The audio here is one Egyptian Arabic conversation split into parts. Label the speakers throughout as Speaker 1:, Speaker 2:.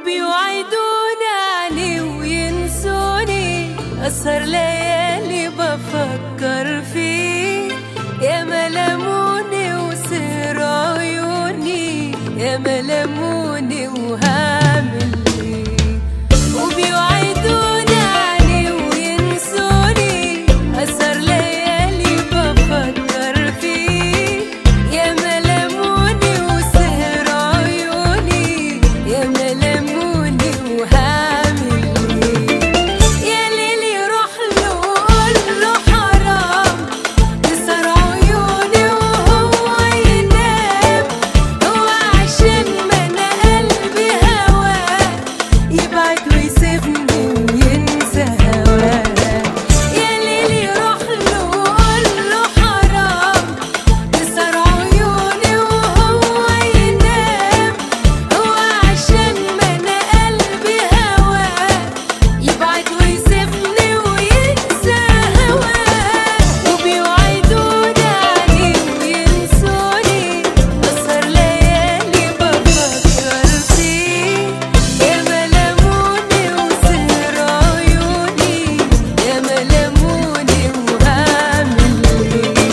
Speaker 1: وبيوعدوني عني وينسوني أسهر ليالي بفكر فيه يا ملموني وسهر عيوني يا ملموني وهعمل ايه وبيوعدوني عني وينسوني أسهر ليالي بفكر فيه يا ملموني وسهر عيوني يا ملموني وهعمل ايه يا ليلي روح له وقول له حرام تسهر عيوني وهو ينام هو عشان ما انا قلبي هواه يبعد ويسيبني وينسى هواه يا ليلي روح له وقول له حرام تسهر عيوني وهو ينام هو عشان ما انا قلبي هواه يبعد ويسيبني وينسى هواه وبيوعدوني عليه وينسوني أسهر ليالي بفكر فيه يا ملموني وسهر عيوني يا ملموني وهعمل ايه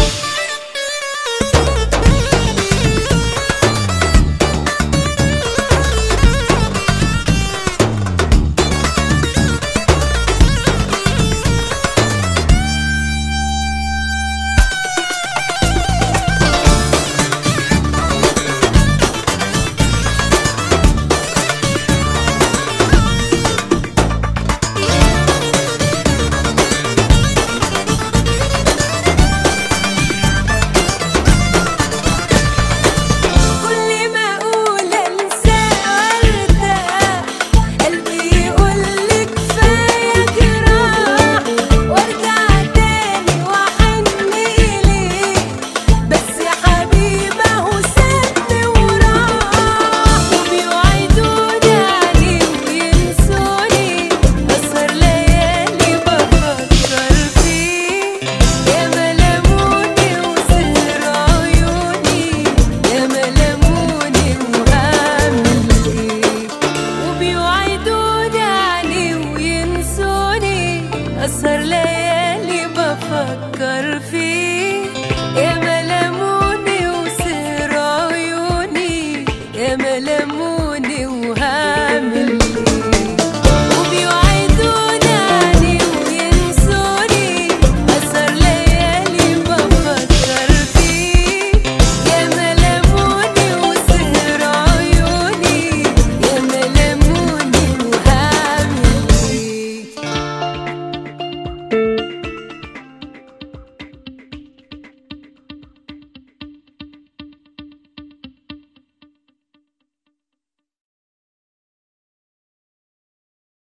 Speaker 1: كل ما اقول انسى وارتاح قلبي يقول كفايه جراح وارجع تاني واحن اليه بس يا حبيبي اهو سابني وراح وبيوعدوني عليه وينسوني اسهر ليالي بفكر فيه يا ملموني وسهر عيوني يا ملموني وهعمل ايه وبيوعدوني عليه وينسوني اسهر ليالي بفكر فيه يا ملموني وسهر عيوني يا ملموني